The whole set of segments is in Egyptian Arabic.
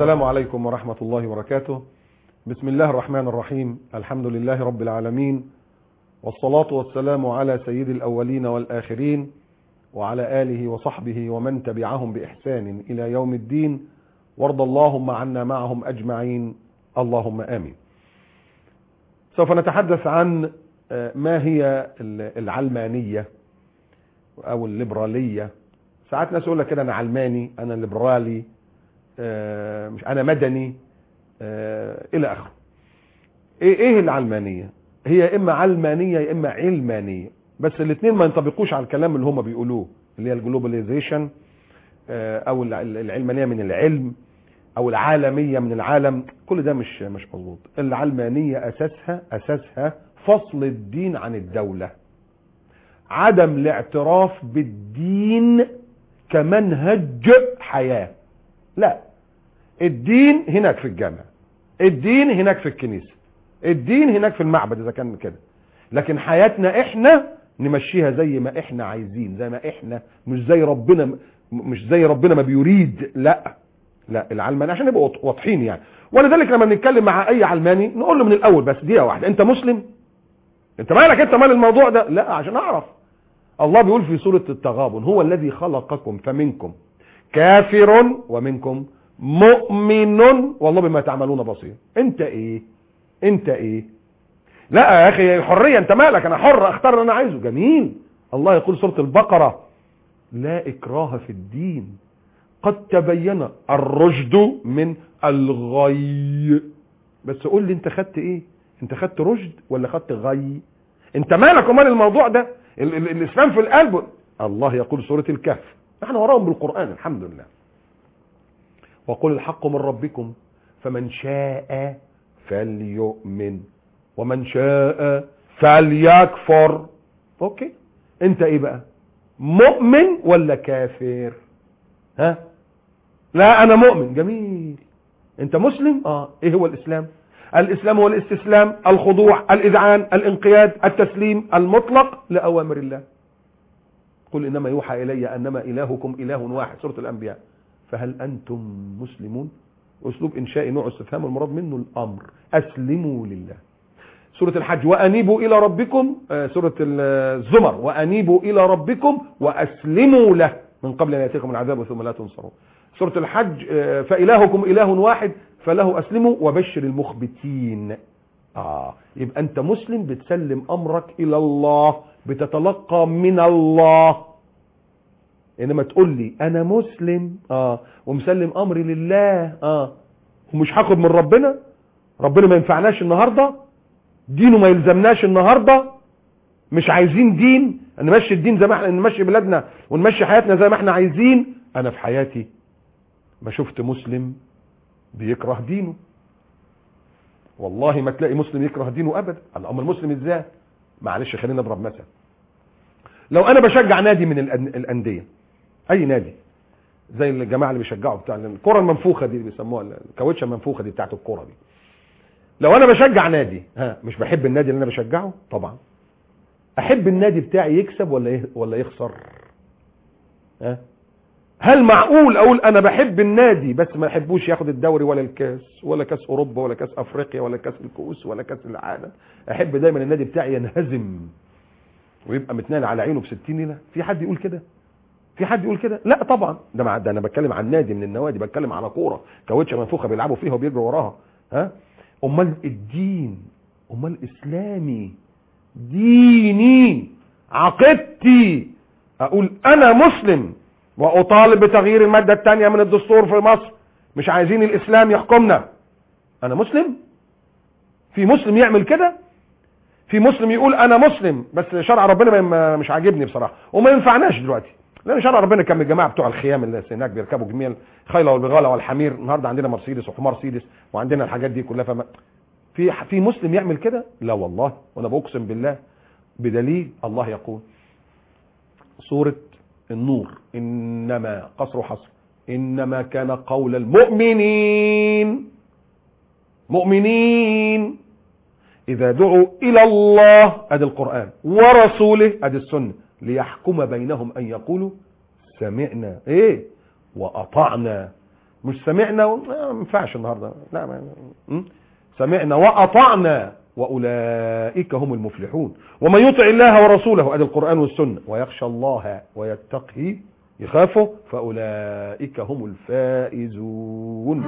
السلام عليكم ورحمة الله وبركاته بسم الله الرحمن الرحيم الحمد لله رب العالمين والصلاة والسلام على سيد الأولين والآخرين وعلى آله وصحبه ومن تبعهم بإحسان إلى يوم الدين وارض اللهم عنا معهم أجمعين اللهم آمين سوف نتحدث عن ما هي العلمانية أو الليبرالية ساعات ناس يقول لك كده أنا علماني أنا ليبرالي مش أنا مدني إلى آخره إيه إيه العلمانية هي إما علمانية يا إما علمانية بس الاثنين ما ينطبقوش على الكلام اللي هم بيقولوه اللي هي الجلوباليزيشن او العلمانيه من العلم او العالميه من العالم كل ده مش مش مظبوط العلمانيه اساسها اساسها فصل الدين عن الدوله عدم الاعتراف بالدين كمنهج حياه لا الدين هناك في الجامع الدين هناك في الكنيسه الدين هناك في المعبد اذا كان كده لكن حياتنا احنا نمشيها زي ما احنا عايزين زي ما احنا مش زي ربنا مش زي ربنا ما بيريد لا لا العلماني عشان نبقى واضحين يعني ولذلك لما بنتكلم مع اي علماني نقول له من الاول بس دقيقه واحده انت مسلم انت مالك انت مال الموضوع ده لا عشان اعرف الله بيقول في سوره التغابن هو الذي خلقكم فمنكم كافر ومنكم مؤمن والله بما تعملون بصير انت ايه انت ايه لا يا اخي حريه انت مالك انا حر اختار اللي انا عايزه جميل الله يقول سوره البقره لا اكراه في الدين قد تبين الرشد من الغي بس قول لي انت خدت ايه انت خدت رشد ولا خدت غي انت مالك ومال الموضوع ده ال ال الاسلام في القلب الله يقول سوره الكهف نحن وراهم بالقران الحمد لله وقل الحق من ربكم فمن شاء فليؤمن ومن شاء فليكفر اوكي انت ايه بقى مؤمن ولا كافر ها لا انا مؤمن جميل انت مسلم اه ايه هو الاسلام الاسلام هو الاستسلام الخضوع الاذعان الانقياد التسليم المطلق لاوامر الله قل انما يوحى الي انما الهكم اله واحد سوره الانبياء فهل انتم مسلمون اسلوب انشائي نوع استفهام المراد منه الامر اسلموا لله سورة الحج وأنيبوا إلى ربكم سورة الزمر وأنيبوا إلى ربكم وأسلموا له من قبل أن يأتيكم العذاب ثم لا تنصرون سورة الحج فإلهكم إله واحد فله أسلموا وبشر المخبتين آه يبقى أنت مسلم بتسلم أمرك إلى الله بتتلقى من الله إنما تقول لي أنا مسلم آه ومسلم أمري لله آه ومش هاخد من ربنا ربنا ما ينفعناش النهارده دينه ما يلزمناش النهارده مش عايزين دين نمشي الدين زي ما احنا نمشي بلادنا ونمشي حياتنا زي ما احنا عايزين انا في حياتي ما شفت مسلم بيكره دينه والله ما تلاقي مسلم يكره دينه ابدا الامر المسلم ازاي معلش خلينا نضرب مثل لو انا بشجع نادي من الانديه اي نادي زي الجماعه اللي بيشجعوا بتاع الكره المنفوخه دي اللي بيسموها الكاوتشه المنفوخه دي بتاعت الكره دي لو انا بشجع نادي ها مش بحب النادي اللي انا بشجعه طبعا احب النادي بتاعي يكسب ولا ولا يخسر ها هل معقول اقول انا بحب النادي بس ما احبوش ياخد الدوري ولا الكاس ولا كاس اوروبا ولا كاس افريقيا ولا كاس الكؤوس ولا كاس العالم احب دايما النادي بتاعي ينهزم ويبقى متنال على عينه ب 60 ليله في حد يقول كده في حد يقول كده لا طبعا ده, مع ده انا بتكلم عن نادي من النوادي بتكلم على كوره كاوتشه منفوخه بيلعبوا فيها وبيجروا وراها ها امال الدين امال اسلامي ديني عقيدتي اقول انا مسلم واطالب بتغيير المادة الثانية من الدستور في مصر مش عايزين الاسلام يحكمنا انا مسلم في مسلم يعمل كده في مسلم يقول انا مسلم بس شرع ربنا مش عاجبني بصراحة وما ينفعناش دلوقتي لان شرع ربنا كان الجماعه بتوع الخيام اللي هناك بيركبوا جميع الخيله والبغاله والحمير النهارده عندنا مرسيدس وحمار سيدس وعندنا الحاجات دي كلها فما في في مسلم يعمل كده لا والله وانا بقسم بالله بدليل الله يقول سوره النور انما قصر حصر انما كان قول المؤمنين مؤمنين اذا دعوا الى الله ادي القران ورسوله ادي السنه ليحكم بينهم ان يقولوا سمعنا ايه واطعنا مش سمعنا و... ما ينفعش النهارده لا ما... م? سمعنا واطعنا واولئك هم المفلحون ومن يطع الله ورسوله ادي القران والسنه ويخشى الله ويتقي يخافوا فاولئك هم الفائزون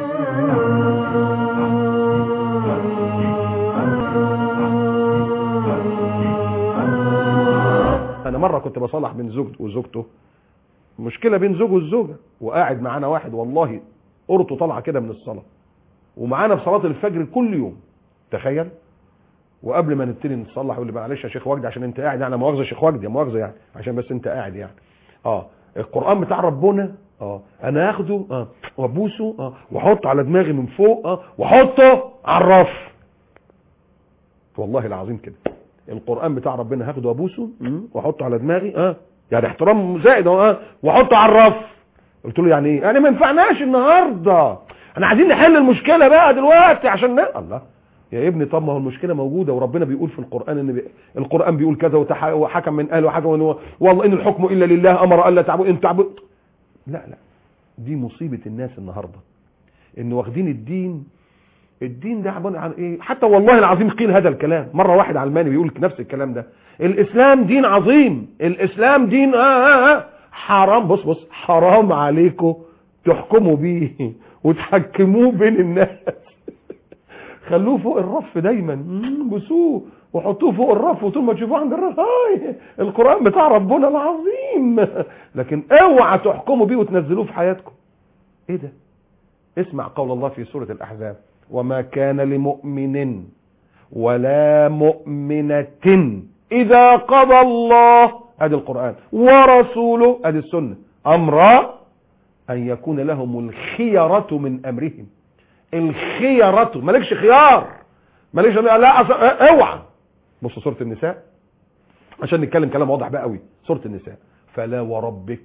انا مره كنت بصلح بين زوجته وزوجته مشكله بين زوجه والزوجه وقاعد معانا واحد والله قرطه طالعه كده من الصلاه ومعانا في صلاه الفجر كل يوم تخيل وقبل ما نبتدي نصلح يقول لي معلش يا شيخ وجدي عشان انت قاعد يعني مؤاخذه يا شيخ وجدي مؤاخذه يعني عشان بس انت قاعد يعني اه القران بتاع ربنا اه انا هاخده اه وابوسه اه واحطه على دماغي من فوق اه واحطه على الرف والله العظيم كده القران بتاع ربنا هاخده وابوسه مم، واحطه على دماغي اه يعني احترام زائد اهو اه واحطه على الرف قلت له يعني ايه يعني ما ينفعناش النهارده احنا عايزين نحل المشكله بقى دلوقتي عشان ن... الله يا ابني طب ما هو المشكله موجوده وربنا بيقول في القران ان بي... القران بيقول كذا وتح... وحكم من اهل وحكم من هو والله ان الحكم الا لله امر الا تعبد ان تعبد لا لا دي مصيبه الناس النهارده ان واخدين الدين الدين ده عباره عن ايه حتى والله العظيم قيل هذا الكلام مره واحد علماني بيقول نفس الكلام ده الاسلام دين عظيم الاسلام دين آه آه آه حرام بص بص حرام عليكم تحكموا بيه وتحكموه بين الناس خلوه فوق الرف دايما مم، بوسوه وحطوه فوق الرف وطول ما تشوفوه عند الرف هاي القران بتاع ربنا العظيم لكن اوعى تحكموا بيه وتنزلوه في حياتكم ايه ده اسمع قول الله في سوره الاحزاب وما كان لمؤمن ولا مؤمنة إذا قضى الله ادي القرآن ورسوله ادي السنة أمرا أن يكون لهم الخيرة من أمرهم الخيرة مالكش خيار مالكش لا أص- اوعى بص سورة النساء عشان نتكلم كلام واضح بقى قوي سورة النساء فلا وربك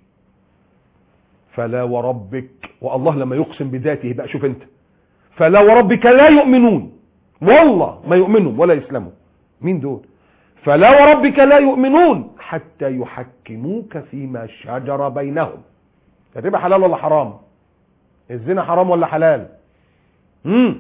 فلا وربك والله لما يقسم بذاته بقى شوف انت فلا وربك لا يؤمنون والله ما يؤمنوا ولا يسلموا مين دول فلا وربك لا يؤمنون حتى يحكموك فيما شجر بينهم الربا حلال ولا حرام الزنا حرام ولا حلال امم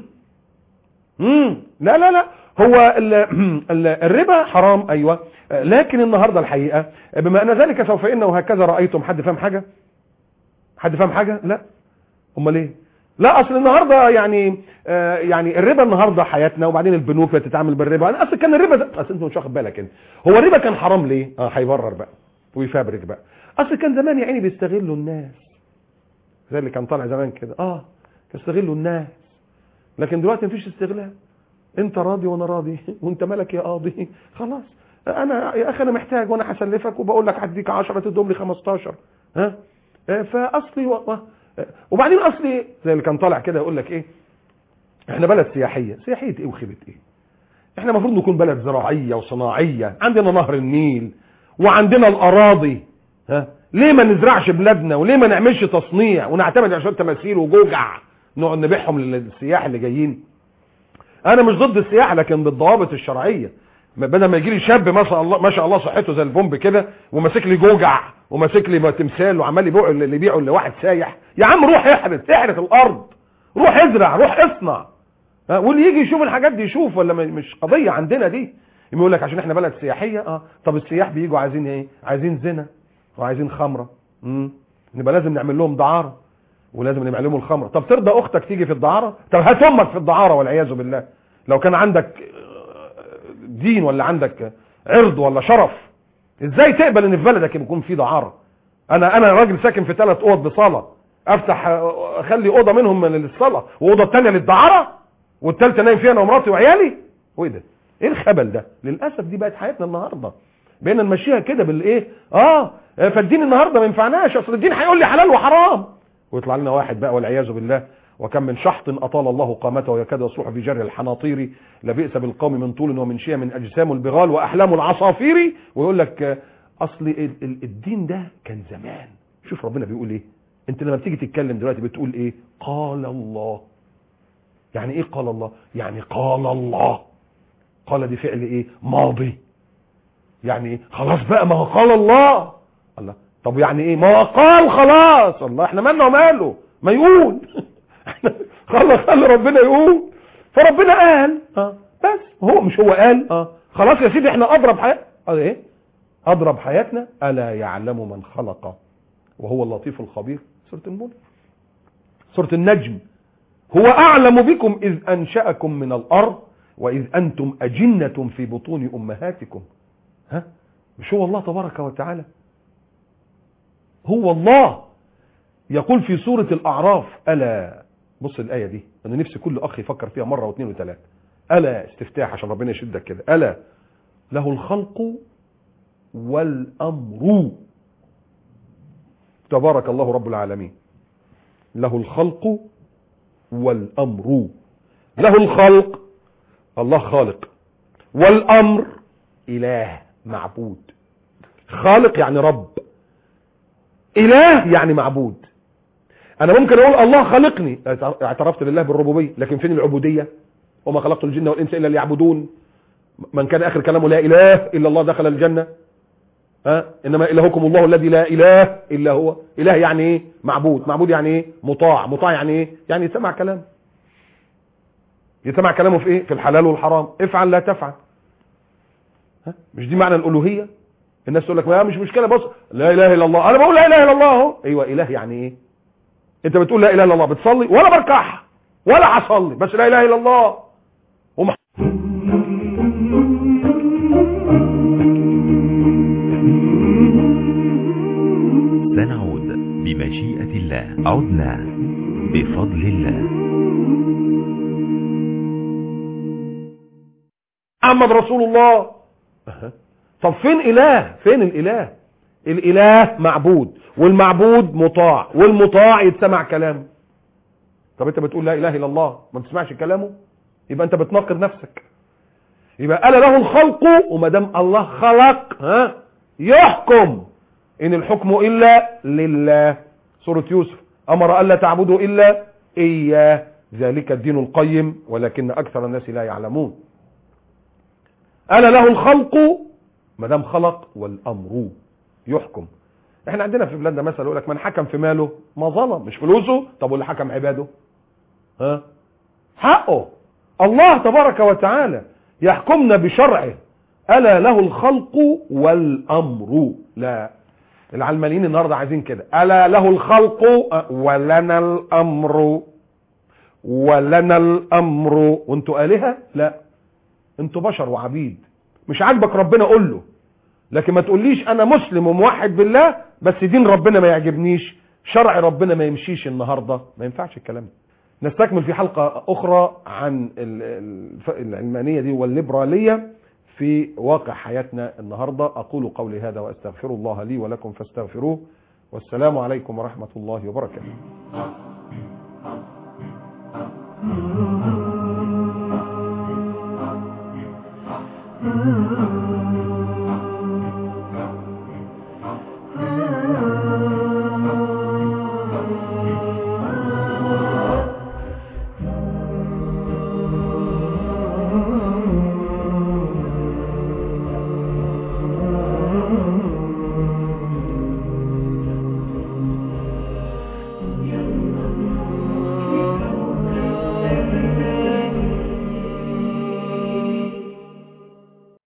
امم لا لا لا هو ال ال الربا حرام ايوه لكن النهارده الحقيقه بما ان ذلك سوف ان وهكذا رايتم حد فاهم حاجه حد فاهم حاجه لا امال ايه لا اصل النهارده يعني آه يعني الربا النهارده حياتنا وبعدين البنوك بتتعامل بالربا انا اصل كان الربا ده اصل انت مش واخد بالك انت هو الربا كان حرام ليه اه هيبرر بقى ويفبرك بقى اصل كان زمان يا عيني بيستغلوا الناس زي اللي كان طالع زمان كده اه يستغلوا الناس لكن دلوقتي مفيش استغلال انت راضي وانا راضي وانت مالك يا قاضي خلاص انا يا اخي انا محتاج وانا هسلفك وبقول لك هديك 10 تدوم لي 15 ها آه، فاصلي و... و- وبعدين اصلي زي اللي كان طالع كده يقول لك ايه احنا بلد سياحيه سياحيه ايه وخيبه ايه احنا المفروض نكون بلد زراعيه وصناعيه عندنا نهر النيل وعندنا الاراضي ها ليه ما نزرعش بلادنا وليه ما نعملش تصنيع ونعتمد على شويه تماثيل وجوجع نقعد نبيعهم للسياح اللي جايين انا مش ضد السياحه لكن بالضوابط الشرعيه ما- بدل ما يجي لي شاب ما شاء الله ما شاء الله صحته زي البومب كده وماسك لي جوجع وماسك لي تمثال وعمال يبيعه اللي يبيعه لواحد سايح يا عم روح احرث احرث الارض روح ازرع روح اصنع ها، واللي يجي يشوف الحاجات دي يشوف ولا م- مش قضيه عندنا دي يقول لك عشان احنا بلد سياحيه اه طب السياح بيجوا عايزين ايه عايزين زنا وعايزين خمره امم نبقى لازم نعمل لهم دعاره ولازم نعمل لهم الخمره طب ترضى اختك تيجي في الدعاره طب هات امك في الدعاره والعياذ بالله لو كان عندك دين ولا عندك عرض ولا شرف ازاي تقبل ان في بلدك يكون في دعاره انا انا راجل ساكن في ثلاث اوض بصاله افتح اخلي اوضه منهم من للصلاه واوضه الثانيه للدعاره والثالثه نايم فيها انا ومراتي وعيالي وايه ده ايه الخبل ده للاسف دي بقت حياتنا النهارده بقينا نمشيها كده بالايه اه فالدين النهارده ما ينفعناش اصل الدين هيقول لي حلال وحرام ويطلع لنا واحد بقى والعياذ بالله وكم من شحط اطال الله قامته ويكاد يصلح في جري الحناطير لبئس بالقوم من طول ومن شيء من اجسام البغال واحلام العصافير ويقول لك آه، اصل ال- ال- الدين ده كان زمان شوف ربنا بيقول ايه انت لما بتيجي تتكلم دلوقتي بتقول ايه قال الله يعني ايه قال الله يعني قال الله قال دي فعل ايه ماضي يعني ايه خلاص بقى ما هو قال الله الله طب يعني ايه ما هو قال خلاص الله احنا مالنا وماله ما يقول خلى خلى ربنا يقول فربنا قال اه بس هو مش هو قال اه خلاص يا سيدي احنا اضرب حياه اه ايه اضرب حياتنا الا يعلم من خلق وهو اللطيف الخبير سوره الملك سوره النجم هو اعلم بكم اذ انشاكم من الارض واذ انتم اجنه في بطون امهاتكم ها مش هو الله تبارك وتعالى هو الله يقول في سورة الأعراف ألا بص الآية دي أنا نفسي كل أخ يفكر فيها مرة واثنين وثلاثة ألا استفتاح عشان ربنا يشدك كده ألا له الخلق والأمر تبارك الله رب العالمين له الخلق والأمر له الخلق الله خالق والأمر إله معبود خالق يعني رب إله يعني معبود أنا ممكن أقول الله خلقني اعترفت لله بالربوبية لكن فين العبودية وما خلقت الجن والإنس إلا ليعبدون من كان آخر كلامه لا إله إلا الله دخل الجنة ها إنما إلهكم الله الذي لا إله إلا هو إله يعني إيه معبود معبود يعني إيه مطاع مطاع يعني إيه يعني يسمع كلام يسمع كلامه في إيه في الحلال والحرام افعل لا تفعل ها مش دي معنى الألوهية الناس تقول لك ما مش مشكلة بص لا إله إلا الله أنا بقول لا إله إلا الله اهو أيوة إله يعني إيه أنت بتقول لا إله إلا الله بتصلي ولا بركعها ولا هصلي بس لا إله إلا الله ومح... سنعود بمشيئة الله عدنا بفضل الله محمد رسول الله طب فين اله فين الاله الاله معبود والمعبود مطاع والمطاع يتسمع كلامه طب انت بتقول لا اله الا الله ما تسمعش كلامه يبقى انت بتناقض نفسك يبقى قال له الخلق وما دام الله خلق ها يحكم ان الحكم الا لله سوره يوسف امر الا تعبدوا الا اياه ذلك الدين القيم ولكن اكثر الناس لا يعلمون قال له الخلق ما دام خلق والامر يحكم احنا عندنا في بلادنا مثلا يقول لك من حكم في ماله ما ظلم مش فلوسه طب واللي حكم عباده ها حقه الله تبارك وتعالى يحكمنا بشرعه الا له الخلق والامر لا العلمانيين النهارده عايزين كده الا له الخلق ولنا الامر ولنا الامر وانتوا الهه لا انتوا بشر وعبيد مش عاجبك ربنا قول له لكن ما تقوليش انا مسلم وموحد بالله بس دين ربنا ما يعجبنيش شرع ربنا ما يمشيش النهارده ما ينفعش الكلام ده نستكمل في حلقه اخرى عن العلمانيه دي والليبراليه في واقع حياتنا النهارده اقول قولي هذا واستغفر الله لي ولكم فاستغفروه والسلام عليكم ورحمه الله وبركاته Mm-hmm.